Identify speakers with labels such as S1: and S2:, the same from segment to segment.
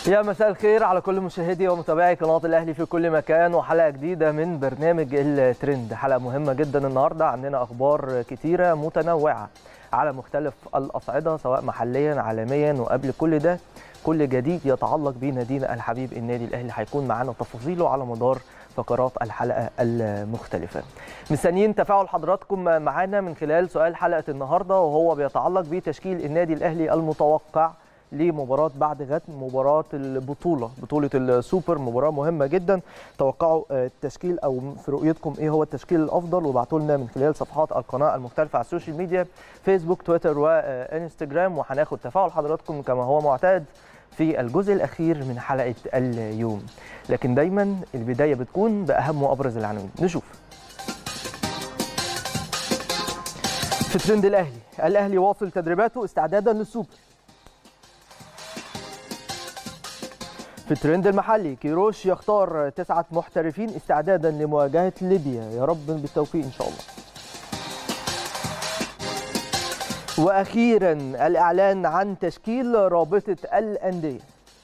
S1: يا مساء الخير على كل مشاهدي ومتابعي قناه الاهلي في كل مكان وحلقه جديده من برنامج الترند حلقه مهمه جدا النهارده عندنا اخبار كتيره متنوعه على مختلف الاصعده سواء محليا عالميا وقبل كل ده كل جديد يتعلق بنادينا الحبيب النادي الاهلي هيكون معانا تفاصيله على مدار فقرات الحلقه المختلفه. مستنيين تفاعل حضراتكم معانا من خلال سؤال حلقه النهارده وهو بيتعلق بتشكيل النادي الاهلي المتوقع لمباراه بعد غد مباراه البطوله بطوله السوبر مباراه مهمه جدا توقعوا التشكيل او في رؤيتكم ايه هو التشكيل الافضل وابعتوا لنا من خلال صفحات القناه المختلفه على السوشيال ميديا فيسبوك تويتر وانستجرام وهناخد تفاعل حضراتكم كما هو معتاد في الجزء الاخير من حلقه اليوم لكن دايما البدايه بتكون باهم وابرز العناوين نشوف في ترند الاهلي الاهلي واصل تدريباته استعدادا للسوبر في الترند المحلي كيروش يختار تسعة محترفين استعدادا لمواجهة ليبيا يا رب بالتوفيق إن شاء الله وأخيرا الإعلان عن تشكيل رابطة الأندية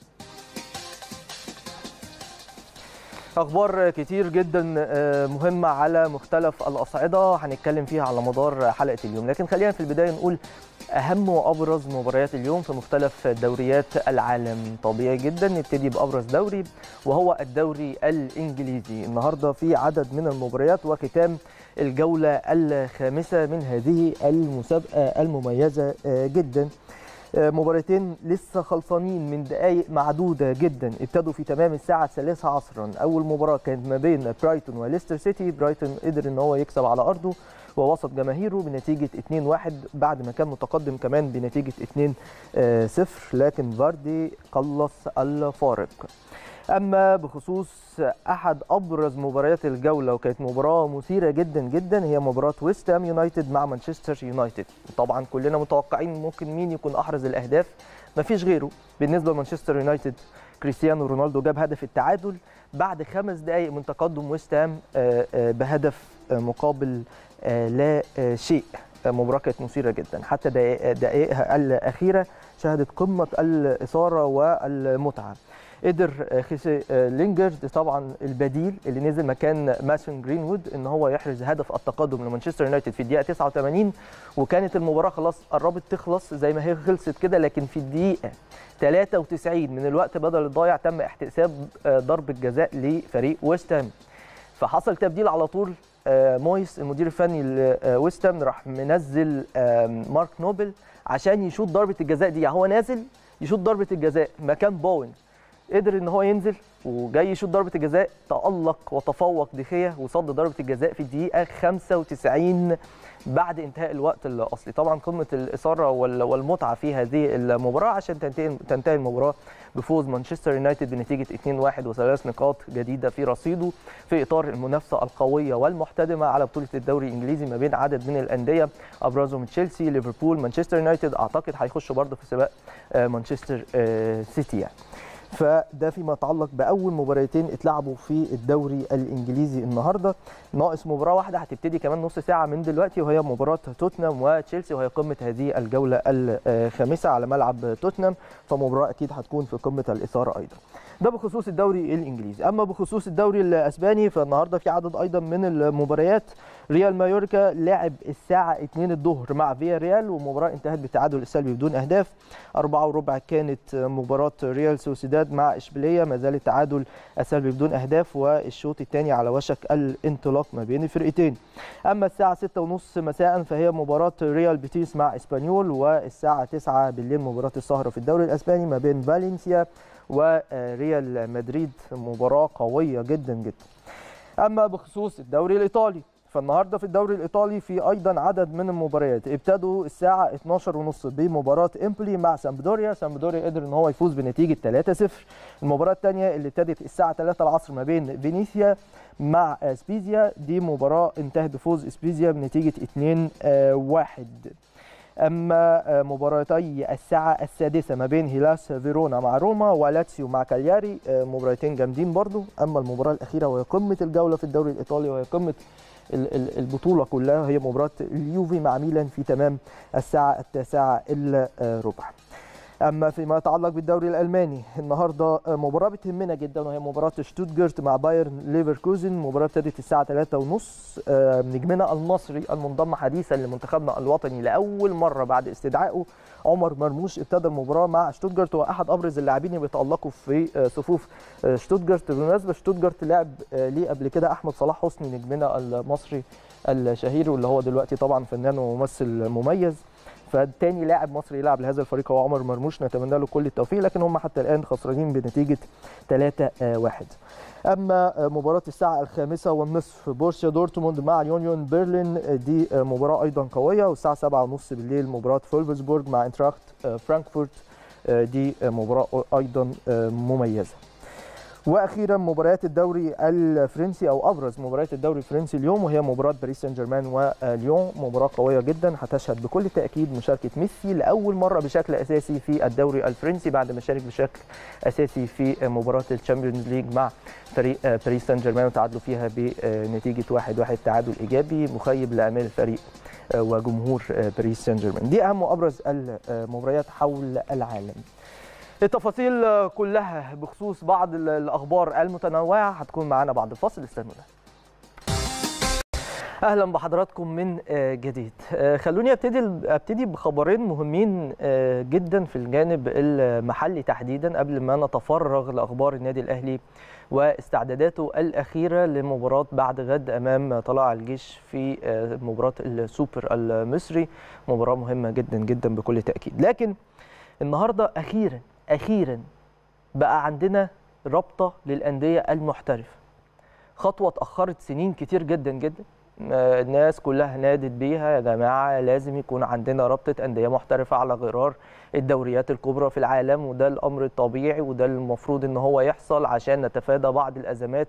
S1: أخبار كتير جدا مهمة على مختلف الأصعدة هنتكلم فيها على مدار حلقة اليوم لكن خلينا في البداية نقول أهم وأبرز مباريات اليوم في مختلف دوريات العالم طبيعي جدا نبتدي بأبرز دوري وهو الدوري الإنجليزي النهاردة في عدد من المباريات وختام الجولة الخامسة من هذه المسابقة المميزة جدا مباراتين لسه خلصانين من دقائق معدوده جدا ابتدوا في تمام الساعه الثالثه عصرا اول مباراه كانت ما بين برايتون وليستر سيتي برايتون قدر ان هو يكسب على ارضه ووسط جماهيره بنتيجه 2-1 بعد ما كان متقدم كمان بنتيجه 2-0 لكن فاردي قلص الفارق اما بخصوص احد ابرز مباريات الجوله وكانت مباراه مثيره جدا جدا هي مباراه ويست هام يونايتد مع مانشستر يونايتد طبعا كلنا متوقعين ممكن مين يكون احرز الاهداف مفيش غيره بالنسبه لمانشستر يونايتد كريستيانو رونالدو جاب هدف التعادل بعد خمس دقائق من تقدم ويست هام بهدف مقابل لا شيء مباراه كانت مثيره جدا حتى دقائقها الاخيره شهدت قمه الاثاره والمتعه قدر خيسي لينجرد طبعا البديل اللي نزل مكان ماسون جرينوود ان هو يحرز هدف التقدم لمانشستر يونايتد في الدقيقه 89 وكانت المباراه خلاص قربت تخلص زي ما هي خلصت كده لكن في الدقيقه 93 من الوقت بدل الضايع تم احتساب ضربه جزاء لفريق ويست هام فحصل تبديل على طول مويس المدير الفني لويست هام راح منزل مارك نوبل عشان يشوط ضربه الجزاء دي يعني هو نازل يشوط ضربه الجزاء مكان بوين قدر ان هو ينزل وجاي يشوط ضربه الجزاء تالق وتفوق دخيه وصد ضربه الجزاء في الدقيقه 95 بعد انتهاء الوقت الاصلي طبعا قمه الاثاره والمتعه في هذه المباراه عشان تنتهي تنتهي المباراه بفوز مانشستر يونايتد بنتيجه 2-1 وثلاث نقاط جديده في رصيده في اطار المنافسه القويه والمحتدمه على بطوله الدوري الانجليزي ما بين عدد من الانديه ابرزهم تشيلسي ليفربول مانشستر يونايتد اعتقد هيخشوا برضه في سباق مانشستر سيتي يعني. فده فيما يتعلق باول مباراتين اتلعبوا في الدوري الانجليزي النهارده ناقص مباراه واحده هتبتدي كمان نص ساعه من دلوقتي وهي مباراه توتنهام وتشيلسي وهي قمه هذه الجوله الخامسه على ملعب توتنهام فمباراه اكيد هتكون في قمه الاثاره ايضا ده بخصوص الدوري الانجليزي اما بخصوص الدوري الاسباني فالنهارده في عدد ايضا من المباريات ريال مايوركا لعب الساعة 2 الظهر مع فيا ريال ومباراة انتهت بالتعادل السلبي بدون أهداف أربعة وربع كانت مباراة ريال سوسيداد مع إشبيلية ما زال التعادل السلبي بدون أهداف والشوط الثاني على وشك الانطلاق ما بين الفرقتين أما الساعة 6 ونص مساء فهي مباراة ريال بيتيس مع إسبانيول والساعة 9 بالليل مباراة السهرة في الدوري الأسباني ما بين فالنسيا وريال مدريد مباراة قوية جدا جدا أما بخصوص الدوري الإيطالي فالنهارده في الدوري الايطالي في ايضا عدد من المباريات ابتدوا الساعه 12:30 بمباراه امبولي مع سامبدوريا سامبدوريا قدر ان هو يفوز بنتيجه 3-0 المباراه الثانيه اللي ابتدت الساعه 3 العصر ما بين فينيسيا مع سبيزيا دي مباراه انتهت بفوز سبيزيا بنتيجه 2-1 اما مباراتي الساعه السادسه ما بين هيلاس فيرونا مع روما ولاتسيو مع كالياري مباراتين جامدين برضو اما المباراه الاخيره وهي قمه الجوله في الدوري الايطالي وهي قمه البطوله كلها هي مباراه اليوفي مع ميلان في تمام الساعه التاسعه الا ربع اما فيما يتعلق بالدوري الالماني النهارده مباراه بتهمنا جدا وهي مباراه شتوتجارت مع بايرن ليفركوزن مباراه ابتدت الساعه 3:30 نجمنا المصري المنضم حديثا لمنتخبنا الوطني لاول مره بعد استدعائه عمر مرموش ابتدى المباراه مع شتوتجارت واحد ابرز اللاعبين اللي بيتالقوا في صفوف شتوتجارت بالمناسبه شتوتجارت لعب ليه قبل كده احمد صلاح حسني نجمنا المصري الشهير واللي هو دلوقتي طبعا فنان وممثل مميز فالتاني لاعب مصري يلعب لهذا الفريق هو عمر مرموش نتمنى له كل التوفيق لكن هم حتى الان خسرانين بنتيجه 3-1 اما مباراه الساعه الخامسة والنصف بورسيا دورتموند مع يونيون برلين دي مباراه ايضا قويه والساعه 7:30 بالليل مباراه فولفسبورج مع انتراخت فرانكفورت دي مباراه ايضا مميزه واخيرا مباريات الدوري الفرنسي او ابرز مباريات الدوري الفرنسي اليوم وهي مباراه باريس سان جيرمان وليون مباراه قويه جدا هتشهد بكل تاكيد مشاركه ميسي لاول مره بشكل اساسي في الدوري الفرنسي بعد ما شارك بشكل اساسي في مباراه الشامبيونز ليج مع فريق باريس سان جيرمان وتعادلوا فيها بنتيجه 1-1 تعادل ايجابي مخيب لامال الفريق وجمهور باريس سان جيرمان دي اهم وابرز المباريات حول العالم التفاصيل كلها بخصوص بعض الاخبار المتنوعه هتكون معانا بعد الفاصل استنونا اهلا بحضراتكم من جديد خلوني ابتدي ابتدي بخبرين مهمين جدا في الجانب المحلي تحديدا قبل ما نتفرغ لاخبار النادي الاهلي واستعداداته الاخيره لمباراه بعد غد امام طلائع الجيش في مباراه السوبر المصري مباراه مهمه جدا جدا بكل تاكيد لكن النهارده اخيرا اخيرا بقى عندنا رابطه للانديه المحترفه خطوه اتاخرت سنين كتير جدا جدا الناس كلها نادت بيها يا جماعه لازم يكون عندنا رابطه انديه محترفه على غرار الدوريات الكبرى في العالم وده الامر الطبيعي وده المفروض ان هو يحصل عشان نتفادى بعض الازمات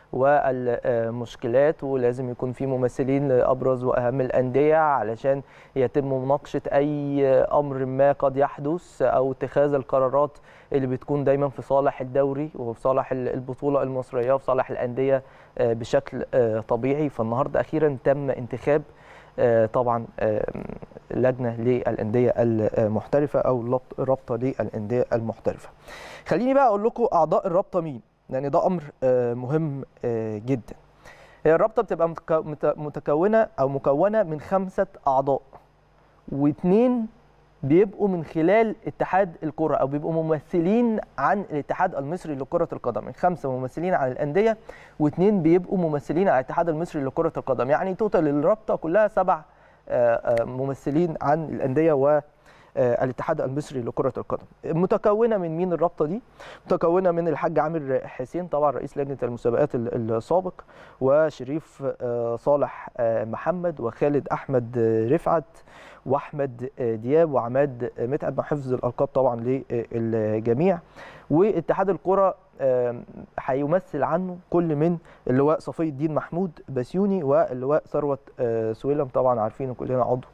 S1: والمشكلات ولازم يكون في ممثلين لابرز واهم الانديه علشان يتم مناقشه اي امر ما قد يحدث او اتخاذ القرارات اللي بتكون دايما في صالح الدوري وفي صالح البطوله المصريه وفي صالح الانديه بشكل طبيعي فالنهارده اخيرا تم انتخاب طبعا لجنه للانديه المحترفه او رابطه للانديه المحترفه. خليني بقى اقول لكم اعضاء الرابطه مين؟ لان ده امر مهم جدا. هي الرابطه بتبقى متكونه او مكونه من خمسه اعضاء واثنين بيبقوا من خلال اتحاد الكره او بيبقوا ممثلين عن الاتحاد المصري لكره القدم من خمسه ممثلين عن الانديه واثنين بيبقوا ممثلين عن الاتحاد المصري لكره القدم يعني توتال الرابطه كلها سبع ممثلين عن الانديه و الاتحاد المصري لكره القدم متكونه من مين الرابطه دي متكونه من الحاج عامر حسين طبعا رئيس لجنه المسابقات السابق وشريف صالح محمد وخالد احمد رفعت واحمد دياب وعماد متعب مع حفظ الالقاب طبعا للجميع واتحاد الكره هيمثل عنه كل من اللواء صفي الدين محمود بسيوني واللواء ثروت سويلم طبعا عارفينه كلنا عضو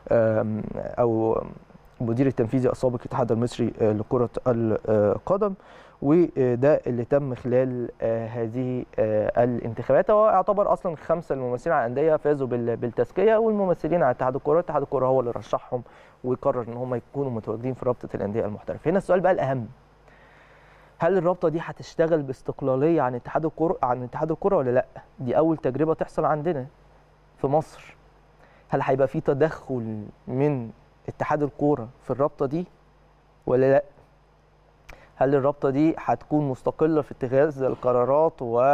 S1: او المدير التنفيذي السابق الاتحاد المصري لكره القدم وده اللي تم خلال هذه الانتخابات هو يعتبر اصلا خمسه الممثلين على الانديه فازوا بالتزكيه والممثلين على اتحاد الكره اتحاد الكره هو اللي رشحهم وقرر ان هم يكونوا متواجدين في رابطه الانديه المحترفه هنا السؤال بقى الاهم هل الرابطه دي هتشتغل باستقلاليه عن اتحاد الكره عن اتحاد الكره ولا لا دي اول تجربه تحصل عندنا في مصر هل هيبقى في تدخل من اتحاد الكوره في الرابطه دي ولا لا هل الرابطه دي هتكون مستقله في اتخاذ القرارات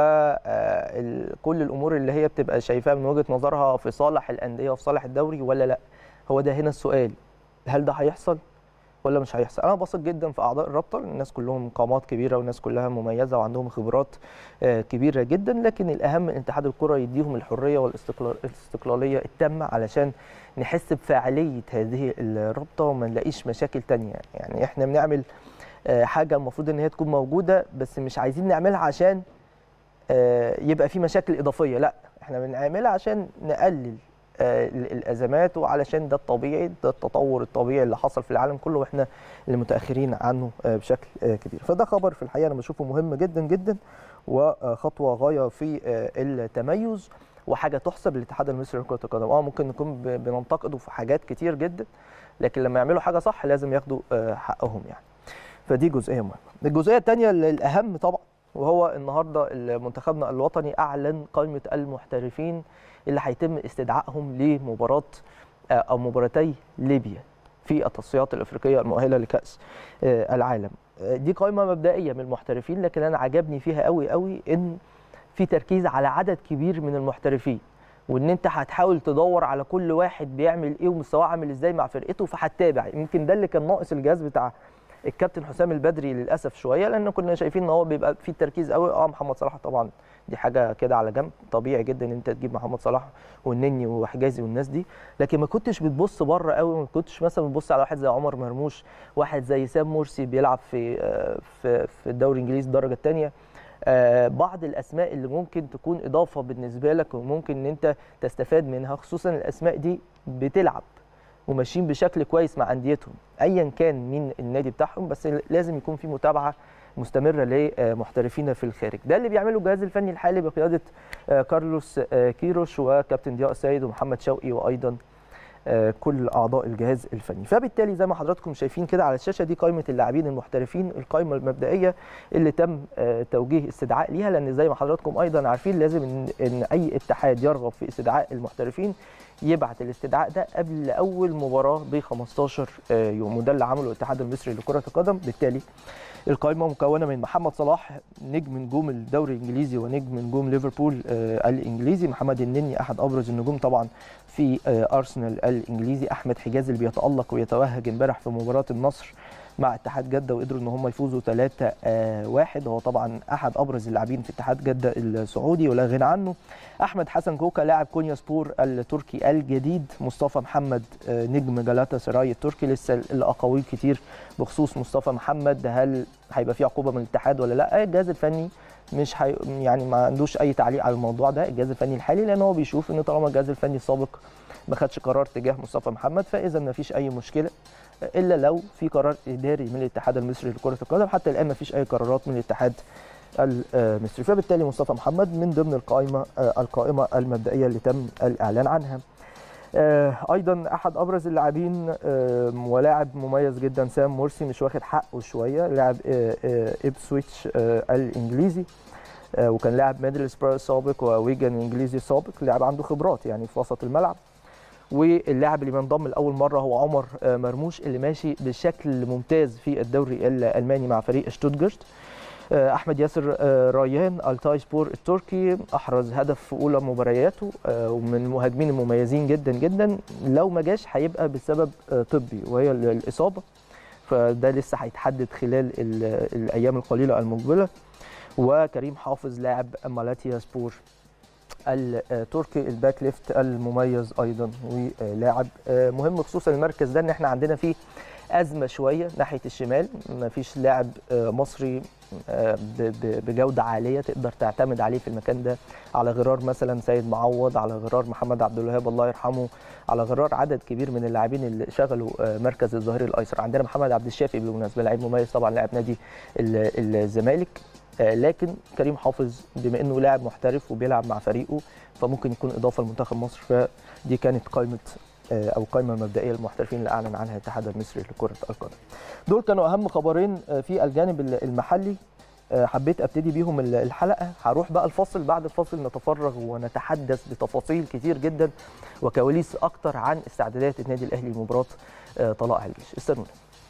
S1: وكل الامور اللي هي بتبقى شايفاها من وجهه نظرها في صالح الانديه وفي صالح الدوري ولا لا هو ده هنا السؤال هل ده هيحصل ولا مش هيحصل انا بثق جدا في اعضاء الرابطه الناس كلهم قامات كبيره والناس كلها مميزه وعندهم خبرات كبيره جدا لكن الاهم ان اتحاد الكره يديهم الحريه والاستقلاليه التامه علشان نحس بفاعليه هذه الرابطه وما نلاقيش مشاكل تانية يعني احنا بنعمل حاجه المفروض ان هي تكون موجوده بس مش عايزين نعملها عشان يبقى في مشاكل اضافيه لا احنا بنعملها عشان نقلل الازمات وعلشان ده الطبيعي ده التطور الطبيعي اللي حصل في العالم كله واحنا اللي متاخرين عنه بشكل كبير فده خبر في الحقيقه انا بشوفه مهم جدا جدا وخطوه غايه في التميز وحاجه تحسب للاتحاد المصري لكره القدم اه ممكن نكون ب- بننتقده في حاجات كتير جدا لكن لما يعملوا حاجه صح لازم ياخدوا آه، حقهم يعني فدي جزئيه مهمه الجزئيه الثانيه الاهم طبعا وهو النهارده منتخبنا الوطني اعلن قائمه المحترفين اللي هيتم استدعائهم لمباراه آه، او مباراتي ليبيا في التصفيات الافريقيه المؤهله لكاس آه، العالم آه، دي قائمه مبدئيه من المحترفين لكن انا عجبني فيها قوي قوي ان في تركيز على عدد كبير من المحترفين وان انت هتحاول تدور على كل واحد بيعمل ايه ومستواه عامل ازاي مع فرقته فهتتابع يمكن ده اللي كان ناقص الجهاز بتاع الكابتن حسام البدري للاسف شويه لان كنا شايفين ان هو بيبقى فيه تركيز قوي اه محمد صلاح طبعا دي حاجه كده على جنب طبيعي جدا ان انت تجيب محمد صلاح والنني وحجازي والناس دي لكن ما كنتش بتبص بره قوي ما كنتش مثلا بتبص على واحد زي عمر مرموش واحد زي سام مرسي بيلعب في آه، في في الدوري الانجليزي الدرجه الثانيه بعض الاسماء اللي ممكن تكون اضافه بالنسبه لك وممكن ان انت تستفاد منها خصوصا الاسماء دي بتلعب وماشيين بشكل كويس مع انديتهم ايا كان مين النادي بتاعهم بس لازم يكون في متابعه مستمره لمحترفين في الخارج ده اللي بيعمله الجهاز الفني الحالي بقياده آه، كارلوس آه، كيروش وكابتن ضياء السيد ومحمد شوقي وايضا آه، كل اعضاء الجهاز الفني فبالتالي زي ما حضراتكم شايفين كده على الشاشه دي قائمه اللاعبين المحترفين القائمه المبدئيه اللي تم آه، توجيه استدعاء ليها لان زي ما حضراتكم ايضا عارفين لازم ان, إن اي اتحاد يرغب في استدعاء المحترفين يبعت الاستدعاء ده قبل اول مباراه ب 15 آه، يوم وده اللي عمله الاتحاد المصري لكره القدم بالتالي القائمه مكونه من محمد صلاح نجم نجوم الدوري الانجليزي ونجم نجوم ليفربول آه، الانجليزي محمد النني احد ابرز النجوم طبعا في آه، ارسنال الانجليزي احمد حجاز اللي بيتالق ويتوهج امبارح في مباراه النصر مع اتحاد جده وقدروا ان هم يفوزوا 3 1 هو طبعا احد ابرز اللاعبين في اتحاد جده السعودي ولا غنى عنه احمد حسن كوكا لاعب كونيا سبور التركي الجديد مصطفى محمد آه، نجم جلاتا سراي التركي لسه الاقاويل كتير بخصوص مصطفى محمد هل هيبقى في عقوبه من الاتحاد ولا لا الجهاز الفني مش حي... يعني ما عندوش اي تعليق على الموضوع ده الجهاز الفني الحالي لان هو بيشوف ان طالما الجهاز الفني السابق ما خدش قرار تجاه مصطفى محمد فاذا ما فيش اي مشكله الا لو في قرار اداري من الاتحاد المصري لكره القدم حتى الان ما فيش اي قرارات من الاتحاد المصري فبالتالي مصطفى محمد من ضمن القائمه القائمه المبدئيه اللي تم الاعلان عنها آه، ايضا احد ابرز اللاعبين آه، ولاعب مميز جدا سام مرسي مش واخد حقه شويه لاعب آه، آه، ابسويتش آه، الانجليزي آه، وكان لاعب ميدلسبرا سابق وويجن انجليزي سابق لاعب عنده خبرات يعني في وسط الملعب واللاعب اللي بينضم لاول مره هو عمر آه، مرموش اللي ماشي بشكل ممتاز في الدوري الالماني مع فريق شتوتجارت آه، احمد ياسر آه، ريان التاي سبور التركي احرز هدف في اولى مبارياته آه، ومن المهاجمين المميزين جدا جدا لو ما جاش هيبقى بسبب آه، طبي وهي ال- الاصابه فده لسه هيتحدد خلال ال- الايام القليله المقبله وكريم حافظ لاعب مالاتيا سبور التركي الباك ليفت المميز ايضا ولاعب آه، مهم خصوصا المركز ده ان احنا عندنا فيه ازمه شويه ناحيه الشمال ما فيش لاعب آه، مصري آه، ب- ب- بجوده عاليه تقدر تعتمد عليه في المكان ده على غرار مثلا سيد معوض على غرار محمد عبد الوهاب الله يرحمه على غرار عدد كبير من اللاعبين اللي شغلوا آه، مركز الظهير الايسر عندنا محمد عبد الشافي بالمناسبه لاعب مميز طبعا لاعب نادي ال- الزمالك آه، لكن كريم حافظ بما انه لاعب محترف وبيلعب مع فريقه فممكن يكون اضافه لمنتخب مصر فدي كانت قائمه آه، او القائمه المبدئيه للمحترفين اللي اعلن عنها الاتحاد المصري لكره القدم. دول كانوا اهم خبرين آه، في الجانب ال- المحلي آه، حبيت ابتدي بيهم ال- الحلقه هروح بقى الفاصل بعد الفاصل نتفرغ ونتحدث بتفاصيل كتير جدا وكواليس اكتر عن استعدادات النادي الاهلي لمباراه آه، طلائع الجيش استنونا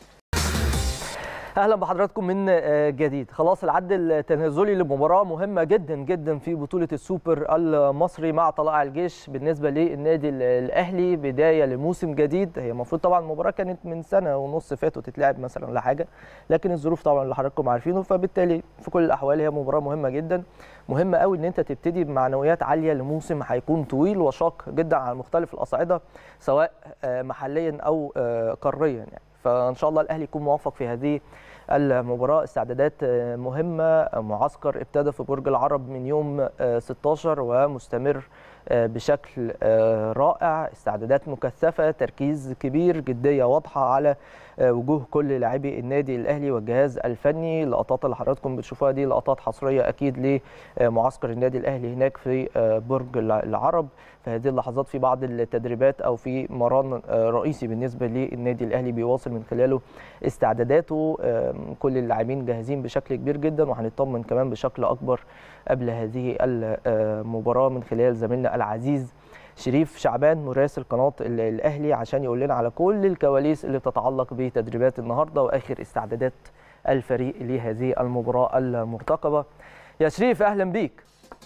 S1: اهلا بحضراتكم من آه، جديد خلاص العد التنازلي لمباراه مهمه جدا جدا في بطوله السوبر المصري مع طلائع الجيش بالنسبه للنادي ال- الاهلي بدايه لموسم جديد هي المفروض طبعا المباراه كانت من سنه ونص فاتوا تتلعب مثلا ولا حاجه لكن الظروف طبعا اللي حضراتكم عارفينه فبالتالي في كل الاحوال هي مباراه مهمه جدا مهمه قوي ان انت تبتدي بمعنويات عاليه لموسم هيكون طويل وشاق جدا على مختلف الاصعده سواء آه، محليا او آه، قاريا يعني فان شاء الله الاهلي يكون موفق في هذه المباراه استعدادات آه، مهمه معسكر ابتدى في برج العرب من يوم آه، 16 ومستمر بشكل رائع استعدادات مكثفه تركيز كبير جديه واضحه على وجوه كل لاعبي النادي الاهلي والجهاز الفني اللقطات اللي حضراتكم بتشوفوها دي لقطات حصريه اكيد لمعسكر النادي الاهلي هناك في برج العرب في هذه اللحظات في بعض التدريبات او في مران رئيسي بالنسبه للنادي الاهلي بيواصل من خلاله استعداداته كل اللاعبين جاهزين بشكل كبير جدا وهنطمن كمان بشكل اكبر قبل هذه المباراه من خلال زميلنا العزيز شريف شعبان مراسل قناه الاهلي عشان يقول لنا على كل الكواليس اللي بتتعلق بتدريبات النهارده واخر استعدادات الفريق لهذه المباراه المرتقبه يا شريف اهلا بيك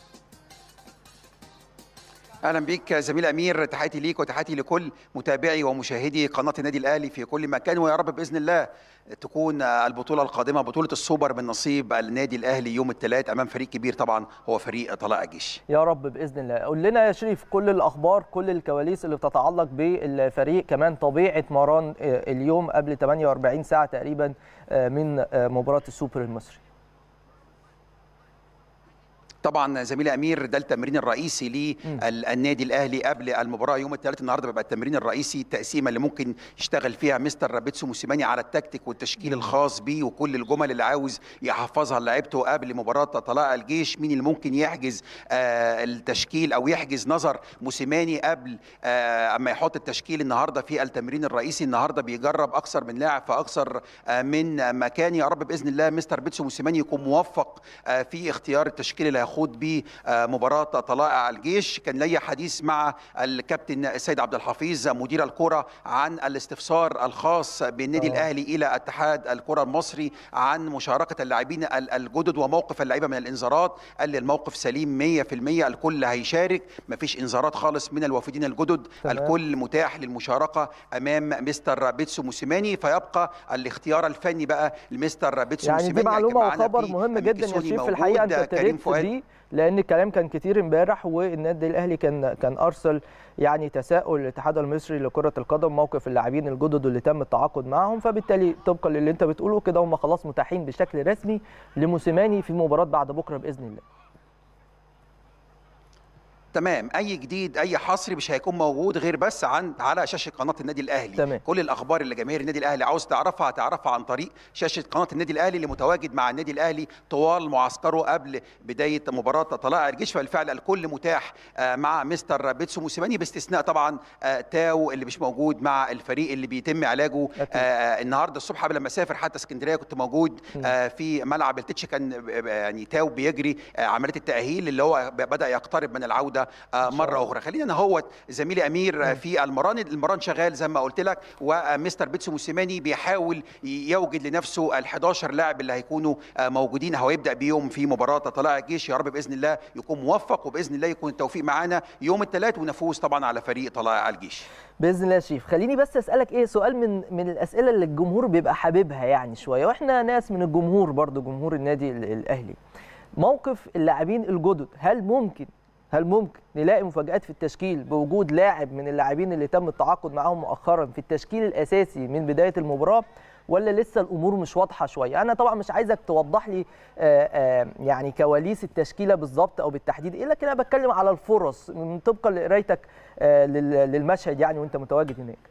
S2: اهلا بيك زميل امير تحياتي ليك وتحياتي لكل متابعي ومشاهدي قناه النادي الاهلي في كل مكان ويا رب باذن الله تكون البطوله القادمه بطوله السوبر من نصيب النادي الاهلي يوم الثلاث امام فريق كبير طبعا هو فريق طلائع الجيش
S1: يا رب باذن الله قول لنا يا شريف كل الاخبار كل الكواليس اللي بتتعلق بالفريق كمان طبيعه مران اليوم قبل 48 ساعه تقريبا من مباراه السوبر المصري
S2: طبعا زميلي امير ده التمرين الرئيسي للنادي الاهلي قبل المباراه يوم الثلاث النهارده بيبقى التمرين الرئيسي التقسيمه اللي ممكن يشتغل فيها مستر بيتسو موسيماني على التكتيك والتشكيل الخاص بيه وكل الجمل اللي عاوز يحفظها لعيبته قبل مباراه طلائع الجيش مين اللي ممكن يحجز آه التشكيل او يحجز نظر موسيماني قبل آه اما يحط التشكيل النهارده في التمرين الرئيسي النهارده بيجرب اكثر من لاعب في اكثر آه من مكان يا رب باذن الله مستر بيتسو موسيماني يكون موفق آه في اختيار التشكيل اللي هيخوض بيه مباراه طلائع الجيش كان لي حديث مع الكابتن السيد عبد الحفيظ مدير الكره عن الاستفسار الخاص بالنادي أوه. الاهلي الى اتحاد الكره المصري عن مشاركه اللاعبين الجدد وموقف اللعيبه من الانذارات قال لي الموقف سليم 100% الكل هيشارك مفيش انذارات خالص من الوافدين الجدد تمام. الكل متاح للمشاركه امام مستر بيتسو موسيماني فيبقى الاختيار الفني بقى لمستر بيتسو
S1: يعني
S2: موسيماني
S1: دي معلومه وخبر مهم جدا يا شريف في الحقيقه انت ابتديت دي لان الكلام كان كتير امبارح والنادي الاهلي كان كان ارسل يعني تساؤل الاتحاد المصري لكره القدم موقف اللاعبين الجدد اللي تم التعاقد معهم فبالتالي طبقا للي انت بتقوله كده هم خلاص متاحين بشكل رسمي لموسيماني في مباراه بعد بكره باذن الله
S2: تمام اي جديد اي حصري مش هيكون موجود غير بس عن على شاشه قناه النادي الاهلي
S1: تمام.
S2: كل الاخبار اللي جماهير النادي الاهلي عاوز تعرفها هتعرفها عن طريق شاشه قناه النادي الاهلي اللي متواجد مع النادي الاهلي طوال معسكره قبل بدايه مباراه طلائع الجيش فبالفعل الكل متاح مع مستر بيتسو موسيماني باستثناء طبعا تاو اللي مش موجود مع الفريق اللي بيتم علاجه آه النهارده الصبح قبل ما اسافر حتى اسكندريه كنت موجود آه في ملعب التتش كان يعني تاو بيجري آه عمليه التاهيل اللي هو بدا يقترب من العوده آه مره اخرى خلينا نهوت زميلي امير في المران المران شغال زي ما قلت لك ومستر بيتسو موسيماني بيحاول يوجد لنفسه ال11 لاعب اللي هيكونوا موجودين هو يبدا بيهم في مباراه طلائع الجيش يا رب باذن الله يكون موفق وباذن الله يكون التوفيق معانا يوم الثلاث ونفوز طبعا على فريق طلائع الجيش
S1: باذن الله يا شريف خليني بس اسالك ايه سؤال من من الاسئله اللي الجمهور بيبقى حاببها يعني شويه واحنا ناس من الجمهور برضو جمهور النادي الاهلي موقف اللاعبين الجدد هل ممكن هل ممكن نلاقي مفاجآت في التشكيل بوجود لاعب من اللاعبين اللي تم التعاقد معاهم مؤخرا في التشكيل الأساسي من بداية المباراة ولا لسه الامور مش واضحه شويه انا طبعا مش عايزك توضح لي آآ آآ يعني كواليس التشكيله بالظبط او بالتحديد ايه لكن انا بتكلم على الفرص من طبقا لقرايتك للمشهد يعني وانت متواجد هناك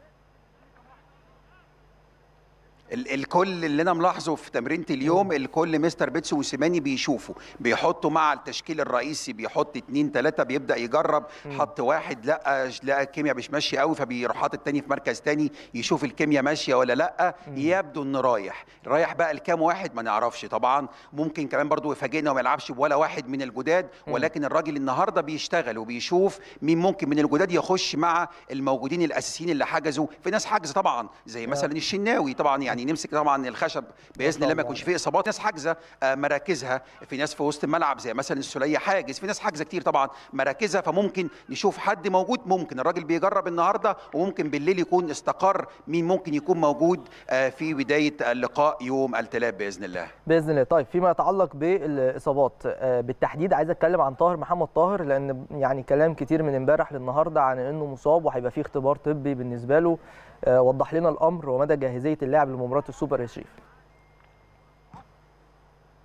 S2: الكل اللي انا ملاحظه في تمرينه اليوم الكل مستر بيتسو وسيماني بيشوفه بيحطه مع التشكيل الرئيسي بيحط اتنين تلاته بيبدا يجرب حط واحد لا لا الكيمياء مش ماشيه قوي فبيروح حاطط التاني في مركز تاني يشوف الكيمياء ماشيه ولا لا يبدو انه رايح رايح بقى لكام واحد ما نعرفش طبعا ممكن كمان برضو يفاجئنا وما يلعبش ولا واحد من الجداد ولكن الراجل النهارده بيشتغل وبيشوف مين ممكن من الجداد يخش مع الموجودين الاساسيين اللي حجزوا في ناس حاجزه طبعا زي مثلا الشناوي طبعا يعني يعني نمسك طبعا الخشب باذن الله ما يكونش فيه اصابات ناس حاجزه مراكزها في ناس في وسط الملعب زي مثلا السوليه حاجز في ناس حاجزه كتير طبعا مراكزها فممكن نشوف حد موجود ممكن الراجل بيجرب النهارده وممكن بالليل يكون استقر مين ممكن يكون موجود في بدايه اللقاء يوم الثلاث باذن الله
S1: باذن الله طيب فيما يتعلق بالاصابات بالتحديد عايز اتكلم عن طاهر محمد طاهر لان يعني كلام كتير من امبارح للنهارده عن انه مصاب وهيبقى فيه اختبار طبي بالنسبه له وضح لنا الامر ومدى جاهزيه اللاعب لمباراه السوبر يا شريف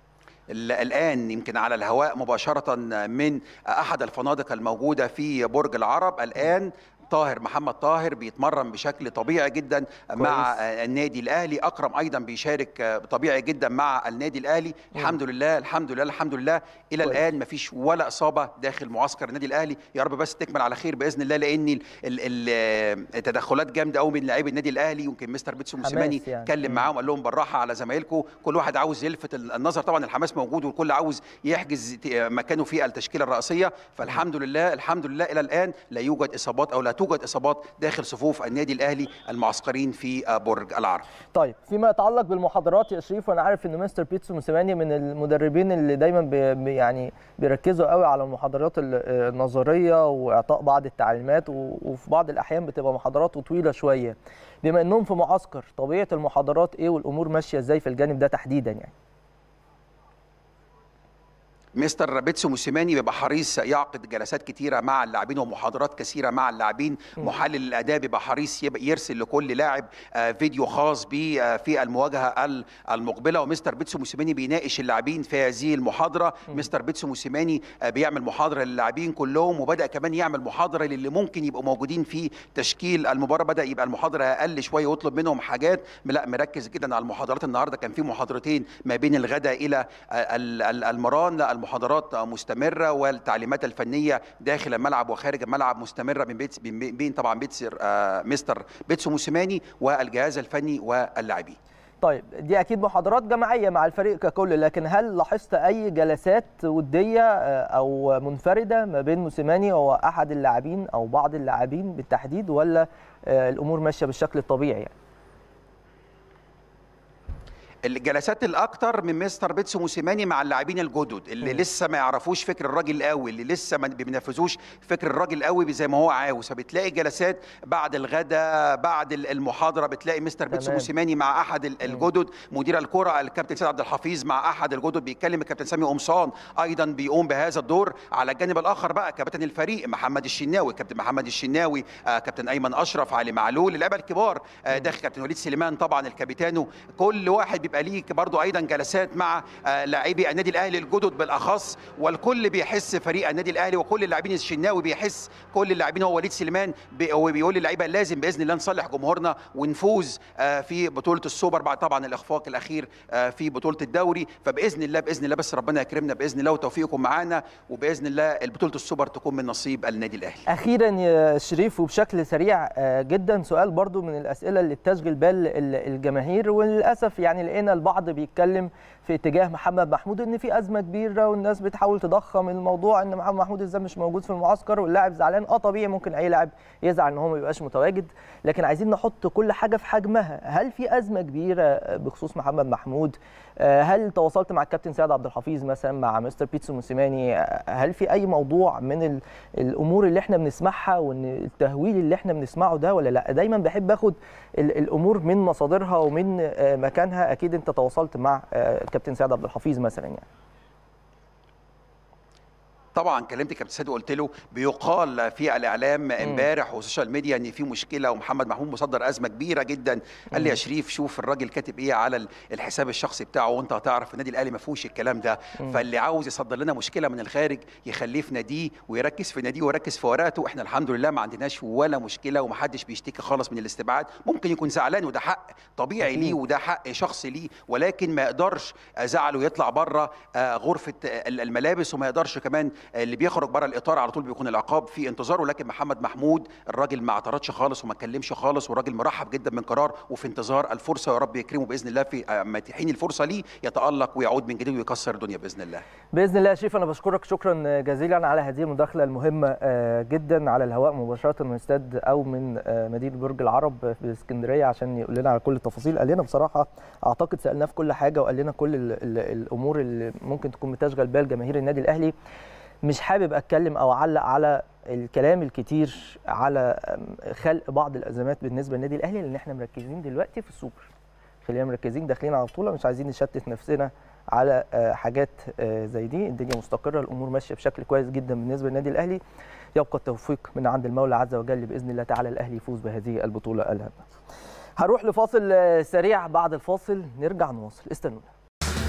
S2: الآن يمكن على الهواء مباشرة من أحد الفنادق الموجودة في برج العرب الآن طاهر محمد طاهر بيتمرن بشكل طبيعي جدا كويس. مع النادي الاهلي اكرم ايضا بيشارك طبيعي جدا مع النادي الاهلي مم. الحمد لله الحمد لله الحمد لله الى كويس. الان ما فيش ولا اصابه داخل معسكر النادي الاهلي يا رب بس تكمل على خير باذن الله لان التدخلات جامده قوي من لاعبي النادي الاهلي يمكن مستر بيتسو موسيماني يعني. اتكلم معاهم قال لهم بالراحه على زمايلكم كل واحد عاوز يلفت النظر طبعا الحماس موجود والكل عاوز يحجز مكانه في التشكيله الرئيسيه فالحمد لله الحمد لله الى الان لا يوجد اصابات او لا توجد اصابات داخل صفوف النادي الاهلي المعسكرين في برج العرب.
S1: طيب فيما يتعلق بالمحاضرات يا شريف وانا عارف ان مستر بيتسو موسيماني من المدربين اللي دايما بي يعني بيركزوا قوي على المحاضرات النظريه واعطاء بعض التعليمات وفي بعض الاحيان بتبقى محاضرات طويله شويه. بما انهم في معسكر طبيعه المحاضرات ايه والامور ماشيه ازاي في الجانب ده تحديدا يعني؟
S2: مستر بيتسو موسيماني بيبقى حريص يعقد جلسات كتيره مع اللاعبين ومحاضرات كثيره مع اللاعبين محلل الاداء بيبقى حريص يرسل لكل لاعب فيديو خاص بيه في المواجهه المقبله ومستر بيتسو موسيماني بيناقش اللاعبين في هذه المحاضره مستر بيتسو موسيماني بيعمل محاضره للاعبين كلهم وبدا كمان يعمل محاضره للي ممكن يبقوا موجودين في تشكيل المباراه بدا يبقى المحاضره اقل شويه ويطلب منهم حاجات لا مركز جدا على المحاضرات النهارده كان في محاضرتين ما بين الغداء الى المران المحاضرات مستمره والتعليمات الفنيه داخل الملعب وخارج الملعب مستمره من بيت بين طبعا بيت مستر بيتسو موسيماني والجهاز الفني واللاعبين
S1: طيب دي اكيد محاضرات جماعيه مع الفريق ككل لكن هل لاحظت اي جلسات وديه او منفرده ما بين موسيماني واحد اللاعبين او بعض اللاعبين بالتحديد ولا الامور ماشيه بالشكل الطبيعي يعني
S2: الجلسات الاكتر من مستر بيتسو موسيماني مع اللاعبين الجدد اللي م. لسه ما يعرفوش فكر الراجل قوي اللي لسه ما بينفذوش فكر الراجل قوي زي ما هو عاوز فبتلاقي جلسات بعد الغداء بعد المحاضره بتلاقي مستر بيتسو موسيماني مع احد الجدد مدير الكره الكابتن سيد عبد الحفيظ مع احد الجدد بيتكلم الكابتن سامي قمصان ايضا بيقوم بهذا الدور على الجانب الاخر بقى كابتن الفريق محمد الشناوي كابتن محمد الشناوي آه كابتن ايمن اشرف علي معلول اللعيبه الكبار آه داخل كابتن وليد سليمان طبعا الكابيتانو كل واحد بيبقى ليه برضو ايضا جلسات مع لاعبي النادي الاهلي الجدد بالاخص والكل بيحس فريق النادي الاهلي وكل اللاعبين الشناوي بيحس كل اللاعبين هو وليد سليمان وبيقول للعيبه لازم باذن الله نصلح جمهورنا ونفوز في بطوله السوبر بعد طبعا الاخفاق الاخير في بطوله الدوري فباذن الله باذن الله بس ربنا يكرمنا باذن الله وتوفيقكم معانا وباذن الله بطوله السوبر تكون من نصيب النادي الاهلي
S1: اخيرا يا شريف وبشكل سريع جدا سؤال برضو من الاسئله اللي بتشغل بال الجماهير وللاسف يعني لقينا البعض بيتكلم في اتجاه محمد محمود ان في ازمه كبيره والناس بتحاول تضخم الموضوع ان محمد محمود ازاي مش موجود في المعسكر واللاعب زعلان اه طبيعي ممكن اي لاعب يزعل ان هو ما يبقاش متواجد لكن عايزين نحط كل حاجه في حجمها هل في ازمه كبيره بخصوص محمد محمود هل تواصلت مع الكابتن سيد عبد الحفيظ مثلا مع مستر بيتسو موسيماني هل في اي موضوع من الامور اللي احنا بنسمعها وان التهويل اللي احنا بنسمعه ده ولا لا دايما بحب اخد الامور من مصادرها ومن مكانها اكيد انت تواصلت مع الكابتن سيد عبد الحفيظ مثلا يعني
S2: طبعا كلمت كابتن سيد وقلت له بيقال في الاعلام امبارح والسوشيال ميديا ان في مشكله ومحمد محمود مصدر ازمه كبيره جدا قال لي يا شريف شوف الراجل كاتب ايه على الحساب الشخصي بتاعه وانت هتعرف النادي الاهلي ما فيهوش الكلام ده فاللي عاوز يصدر لنا مشكله من الخارج يخليه في ناديه ويركز في ناديه ويركز في ورقته احنا الحمد لله ما عندناش ولا مشكله ومحدش بيشتكي خالص من الاستبعاد ممكن يكون زعلان وده حق طبيعي ليه وده حق شخصي ليه ولكن ما يقدرش زعله يطلع بره غرفه الملابس وما يقدرش كمان اللي بيخرج بره الاطار على طول بيكون العقاب في انتظاره لكن محمد محمود الراجل ما اعترضش خالص وما اتكلمش خالص والراجل مرحب جدا من قرار وفي انتظار الفرصه يا رب يكرمه باذن الله في ماتحين الفرصه ليه يتالق ويعود من جديد ويكسر الدنيا باذن الله
S1: باذن الله يا شريف انا بشكرك شكرا جزيلا على هذه المداخله المهمه جدا على الهواء مباشره من استاد او من مدينه برج العرب في اسكندريه عشان يقول لنا على كل التفاصيل قال لنا بصراحه اعتقد سالناه في كل حاجه وقال لنا كل ال ال الامور اللي ممكن تكون بتشغل بال جماهير النادي الاهلي مش حابب اتكلم او اعلق على الكلام الكتير على خلق بعض الازمات بالنسبه للنادي الاهلي لان احنا مركزين دلوقتي في السوبر خلينا مركزين داخلين على بطوله مش عايزين نشتت نفسنا على حاجات زي دي الدنيا مستقره الامور ماشيه بشكل كويس جدا بالنسبه للنادي الاهلي يبقى التوفيق من عند المولى عز وجل باذن الله تعالى الاهلي يفوز بهذه البطوله الهامه هنروح لفاصل سريع بعد الفاصل نرجع نواصل استنونا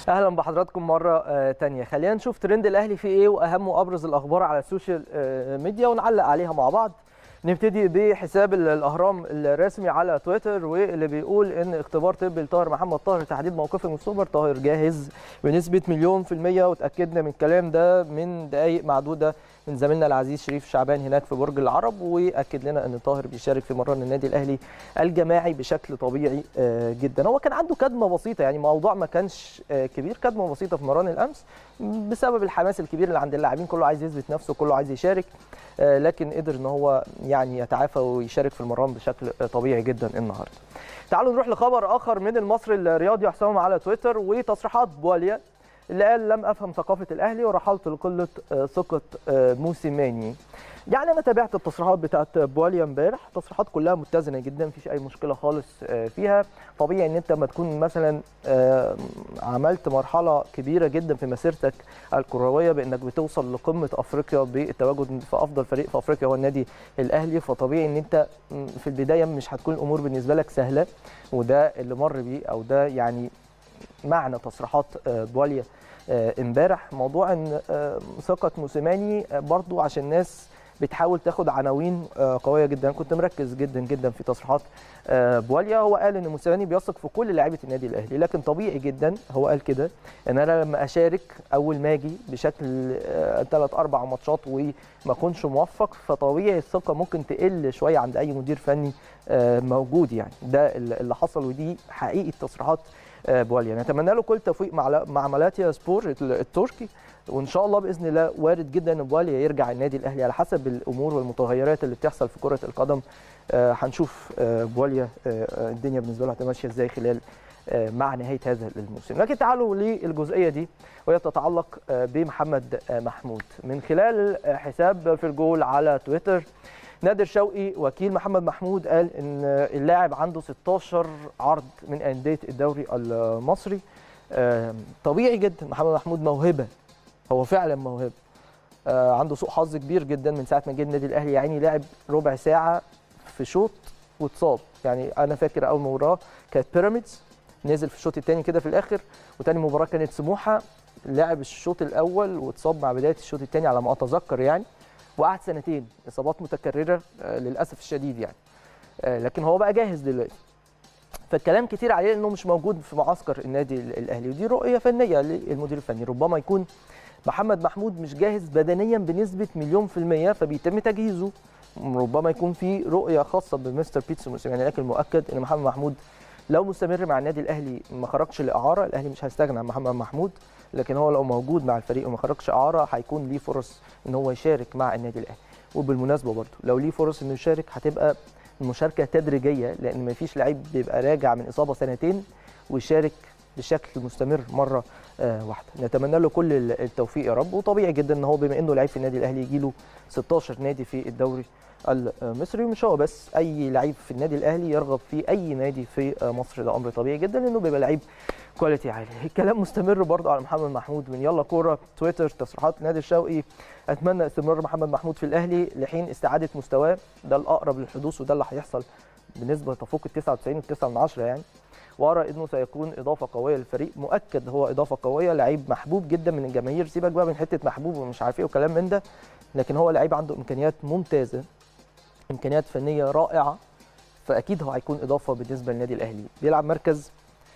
S1: اهلا بحضراتكم مره آه، تانية خلينا نشوف ترند الاهلي فيه ايه واهم وابرز الاخبار على السوشيال آه، ميديا ونعلق عليها مع بعض نبتدي بحساب ال- الاهرام الرسمي على تويتر واللي بيقول ان اختبار طبي لطاهر محمد طاهر تحديد موقفه من السوبر طاهر جاهز بنسبه مليون في الميه وتاكدنا من الكلام ده من دقائق معدوده من زميلنا العزيز شريف شعبان هناك في برج العرب واكد لنا ان طاهر بيشارك في مران النادي الاهلي الجماعي بشكل طبيعي آه، جدا هو كان عنده كدمه بسيطه يعني موضوع ما كانش آه، كبير كدمه بسيطه في مران الامس بسبب الحماس الكبير اللي عند اللاعبين كله عايز يثبت نفسه كله عايز يشارك آه، لكن قدر ان هو يعني يتعافى ويشارك في المران بشكل آه، طبيعي جدا النهارده تعالوا نروح لخبر اخر من المصري الرياضي حسام على تويتر وتصريحات بواليا اللي قال لم افهم ثقافه الاهلي ورحلت لقله آه، ثقه آه، موسيماني يعني انا تابعت التصريحات بتاعت بواليا امبارح تصريحات كلها متزنه جدا مفيش اي مشكله خالص آه، فيها طبيعي ان انت لما تكون مثلا آه، عملت مرحله كبيره جدا في مسيرتك الكرويه بانك بتوصل لقمه افريقيا بالتواجد في افضل فريق في افريقيا هو النادي الاهلي فطبيعي ان انت م، في البدايه مش هتكون الامور بالنسبه لك سهله وده اللي مر بيه او ده يعني معنى تصريحات آه، بواليا آه، امبارح موضوع ان آه، ثقه موسيماني آه، برضو عشان الناس بتحاول تاخد عناوين آه، قويه جدا كنت مركز جدا جدا في تصريحات آه، بواليا هو قال ان موسيماني بيثق في كل لاعيبه النادي الاهلي لكن طبيعي جدا هو قال كده ان انا لما اشارك اول ما اجي بشكل ثلاث اربع ماتشات وما اكونش موفق فطبيعي الثقه ممكن تقل شويه عند اي مدير فني آه، موجود يعني ده اللي حصل ودي حقيقه تصريحات آه، بواليا نتمنى له كل توفيق مع مع مالاتيا سبور التركي وان شاء الله باذن الله وارد جدا ان بواليا يرجع النادي الاهلي على حسب الامور والمتغيرات اللي بتحصل في كره القدم آه، هنشوف آه، بواليا آه، آه، الدنيا بالنسبه له هتبقى ماشيه ازاي خلال آه، مع نهايه هذا الموسم لكن تعالوا للجزئيه دي وهي تتعلق آه، بمحمد آه، محمود من خلال آه، حساب في الجول على تويتر نادر شوقي وكيل محمد محمود قال ان اللاعب عنده 16 عرض من انديه الدوري المصري آه، طبيعي جدا محمد محمود موهبه هو فعلا موهبه آه، عنده سوء حظ كبير جدا من ساعه ما جه النادي الاهلي يعني لعب ربع ساعه في شوط واتصاب يعني انا فاكر اول مباراه كانت بيراميدز نزل في الشوط الثاني كده في الاخر وتاني مباراه كانت سموحه لعب الشوط الاول واتصاب مع بدايه الشوط الثاني على ما اتذكر يعني وقعد سنتين اصابات متكرره آه، للاسف الشديد يعني آه، لكن هو بقى جاهز دلوقتي فالكلام كتير عليه انه مش موجود في معسكر النادي ال- الاهلي ودي رؤيه فنيه للمدير الفني ربما يكون محمد محمود مش جاهز بدنيا بنسبه مليون في الميه فبيتم تجهيزه ربما يكون في رؤيه خاصه بمستر بيتسو موسيماني لكن المؤكد ان محمد محمود لو مستمر مع النادي الاهلي ما خرجش لاعاره الاهلي مش هيستغنى عن محمد محمود لكن هو لو موجود مع الفريق وما خرجش اعاره هيكون ليه فرص ان هو يشارك مع النادي الاهلي وبالمناسبه برضه لو ليه فرص انه يشارك هتبقى المشاركه تدريجيه لان ما فيش لعيب بيبقى راجع من اصابه سنتين ويشارك بشكل مستمر مره آه واحده نتمنى له كل ال- التوفيق يا رب وطبيعي جدا ان هو بما انه لعيب في النادي الاهلي يجي له 16 نادي في الدوري المصري ومش هو بس اي لعيب في النادي الاهلي يرغب في اي نادي في آه، مصر ده امر طبيعي جدا لانه بيبقى لعيب كواليتي عالي الكلام مستمر برضه على محمد محمود من يلا كوره تويتر تصريحات نادي الشوقي اتمنى استمرار محمد محمود في الاهلي لحين استعاده مستواه ده الاقرب للحدوث وده اللي هيحصل بنسبه تفوق ال 99 و9 من 10 يعني وارى انه سيكون اضافه قويه للفريق مؤكد هو اضافه قويه لعيب محبوب جدا من الجماهير سيبك بقى من حته محبوب ومش عارف ايه وكلام من ده لكن هو لعيب عنده امكانيات ممتازه امكانيات فنيه رائعه فاكيد هو هيكون اضافه بالنسبه للنادي الاهلي بيلعب مركز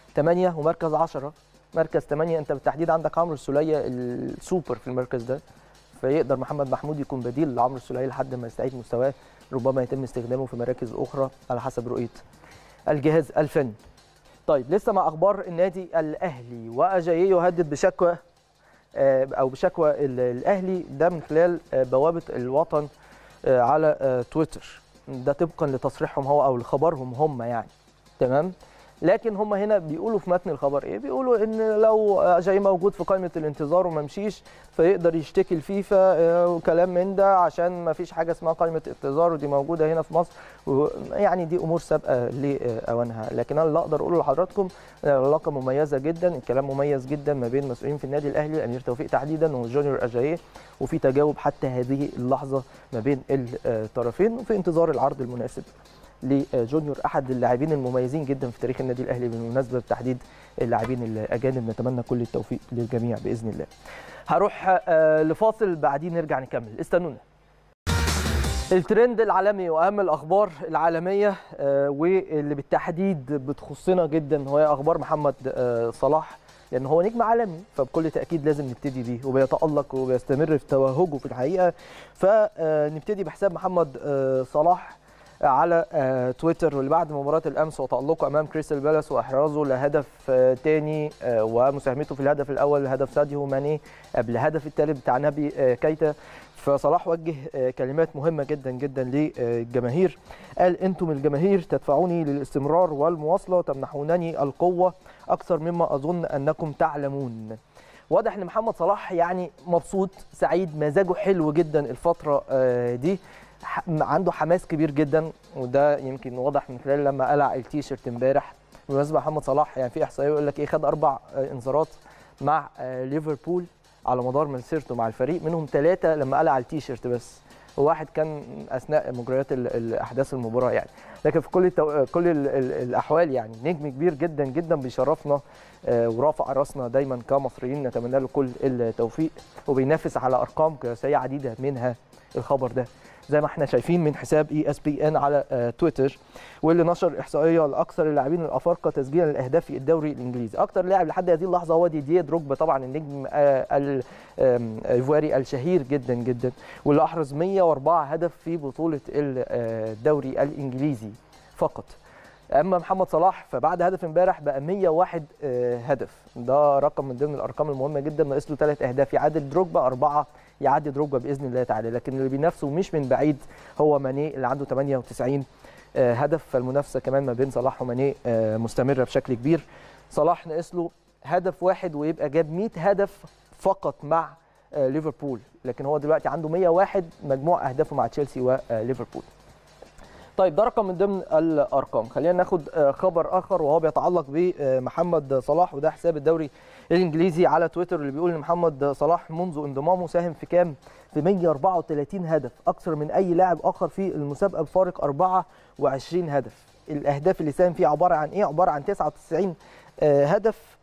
S1: 8 ومركز 10 مركز 8 انت بالتحديد عندك عمرو السوليه السوبر في المركز ده فيقدر محمد محمود يكون بديل لعمرو السوليه لحد ما يستعيد مستواه ربما يتم استخدامه في مراكز اخرى على حسب رؤيه الجهاز الفني طيب لسه مع اخبار النادي الاهلي واجاييه يهدد بشكوى آه، او بشكوى ال- الاهلي ده من خلال آه، بوابه الوطن آه، على آه، تويتر ده طبقا لتصريحهم هو او لخبرهم هم يعني تمام لكن هم هنا بيقولوا في متن الخبر ايه بيقولوا ان لو جاي موجود في قائمه الانتظار وما مشيش فيقدر يشتكي الفيفا آه، وكلام من ده عشان ما فيش حاجه اسمها قائمه انتظار ودي موجوده هنا في مصر و- يعني دي امور سابقه لاوانها لكن انا اللي اقدر اقوله لحضراتكم العلاقه مميزه جدا الكلام مميز جدا ما بين مسؤولين في النادي الاهلي الامير توفيق تحديدا وجونيور اجاييه وفي تجاوب حتى هذه اللحظه ما بين الطرفين وفي انتظار العرض المناسب لجونيور احد اللاعبين المميزين جدا في تاريخ النادي الاهلي بالمناسبه بالتحديد اللاعبين الاجانب نتمنى كل التوفيق للجميع باذن الله هروح آه، لفاصل بعدين نرجع نكمل استنونا الترند العالمي واهم الاخبار العالميه آه، واللي بالتحديد بتخصنا جدا هو اخبار محمد آه، صلاح لان هو نجم عالمي فبكل تاكيد لازم نبتدي بيه وبيتالق وبيستمر في توهجه في الحقيقه فنبتدي بحساب محمد آه، صلاح على آه، تويتر واللي بعد مباراه الامس وتالقه امام كريستال بالاس واحرازه لهدف آه، تاني آه، ومساهمته في الهدف الاول هدف ساديو ماني قبل الهدف الثالث بتاع نبي آه، كيتا فصلاح وجه آه، كلمات مهمه جدا جدا للجماهير قال انتم الجماهير تدفعوني للاستمرار والمواصله تمنحونني القوه اكثر مما اظن انكم تعلمون واضح ان محمد صلاح يعني مبسوط سعيد مزاجه حلو جدا الفتره آه، دي ح- عنده حماس كبير جدا وده يمكن واضح من خلال لما قلع التيشيرت امبارح بالمناسبه محمد صلاح يعني في احصائيه يقول لك ايه خد اربع آه، انذارات مع آه، ليفربول على مدار مسيرته مع الفريق منهم ثلاثه لما قلع التيشيرت بس وواحد كان اثناء مجريات ال- الاحداث المباراه يعني لكن في كل التو... كل ال... ال... الاحوال يعني نجم كبير جدا جدا بيشرفنا آه، ورافع راسنا دايما كمصريين نتمنى له كل التوفيق وبينافس على ارقام قياسيه عديده منها الخبر ده زي ما احنا شايفين من حساب اي اس بي ان على آه، تويتر واللي نشر احصائيه لاكثر اللاعبين الافارقه تسجيلا الاهداف في الدوري الانجليزي اكثر لاعب لحد هذه اللحظه هو ديديه دروجبا طبعا النجم آه، الايفواري الشهير جدا جدا واللي احرز 104 هدف في بطوله ال- آه، الدوري الانجليزي فقط اما محمد صلاح فبعد هدف امبارح بقى 101 آه، هدف ده رقم من ضمن الارقام المهمه جدا ناقص له ثلاث اهداف يعادل دروجبا اربعه يعدي دروجبا باذن الله تعالى لكن اللي بينافسه مش من بعيد هو ماني اللي عنده 98 آه، هدف فالمنافسه كمان ما بين صلاح وماني آه، مستمره بشكل كبير صلاح ناقص له هدف واحد ويبقى جاب 100 هدف فقط مع آه، ليفربول لكن هو دلوقتي عنده 101 مجموع اهدافه مع تشيلسي وليفربول طيب ده رقم من ضمن الارقام خلينا ناخد آه، خبر اخر وهو بيتعلق بمحمد صلاح وده حساب الدوري الانجليزي على تويتر اللي بيقول ان محمد صلاح منذ انضمامه ساهم في كام في 134 هدف اكثر من اي لاعب اخر في المسابقه بفارق 24 هدف الاهداف اللي ساهم فيها عباره عن ايه عباره عن 99 آه، هدف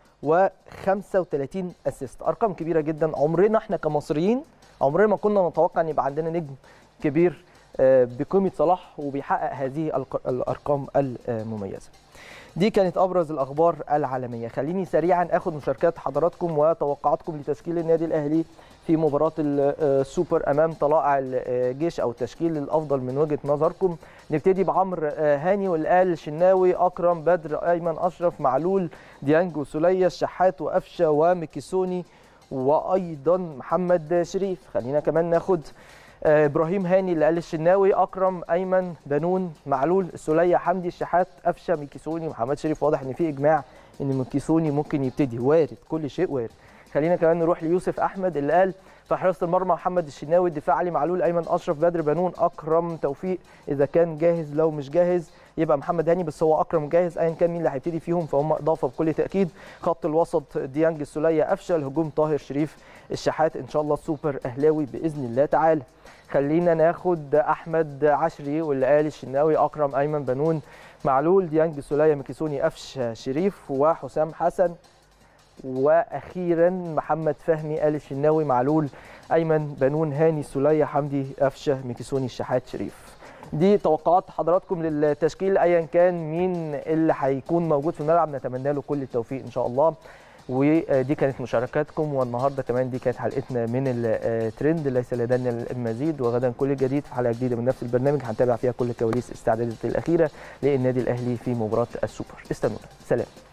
S1: و35 اسيست ارقام كبيره جدا عمرنا احنا كمصريين عمرنا ما كنا نتوقع ان يبقى عندنا نجم كبير آه، بقيمه صلاح وبيحقق هذه الق- الارقام المميزه دي كانت ابرز الاخبار العالميه خليني سريعا اخد مشاركات حضراتكم وتوقعاتكم لتشكيل النادي الاهلي في مباراه ال- آه، السوبر امام طلائع الجيش او التشكيل الافضل من وجهه نظركم نبتدي بعمرو آه، هاني واللي قال شناوي اكرم بدر ايمن اشرف معلول ديانجو سوليه الشحات وقفشه وميكيسوني وايضا محمد شريف خلينا كمان ناخد آه، ابراهيم هاني اللي قال الشناوي اكرم ايمن بنون معلول السوليه حمدي الشحات قفشه ميكيسوني محمد شريف واضح ان في اجماع ان ميكيسوني ممكن يبتدي وارد كل شيء وارد خلينا كمان نروح ليوسف احمد اللي قال في حراسه المرمى محمد الشناوي الدفاع علي معلول ايمن اشرف بدر بنون اكرم توفيق اذا كان جاهز لو مش جاهز يبقى محمد هاني بس هو اكرم جاهز ايا كان مين اللي هيبتدي فيهم فهم اضافه بكل تاكيد خط الوسط ديانج السوليه قفشه الهجوم طاهر شريف الشحات ان شاء الله سوبر اهلاوي باذن الله تعالى خلينا ناخد احمد عشري واللي قال الشناوي اكرم ايمن بنون معلول ديانج سوليه مكيسوني قفش شريف وحسام حسن واخيرا محمد فهمي قال الشناوي معلول ايمن بنون هاني سوليه حمدي قفشه مكيسوني الشحات شريف دي توقعات حضراتكم للتشكيل ايا كان مين اللي هيكون موجود في الملعب نتمنى له كل التوفيق ان شاء الله ودي كانت مشاركاتكم والنهارده كمان دي كانت حلقتنا من الترند ليس لدينا المزيد وغدا كل جديد في حلقه جديده من نفس البرنامج هنتابع فيها كل كواليس استعدادات الاخيره للنادي الاهلي في مباراه السوبر استنونا سلام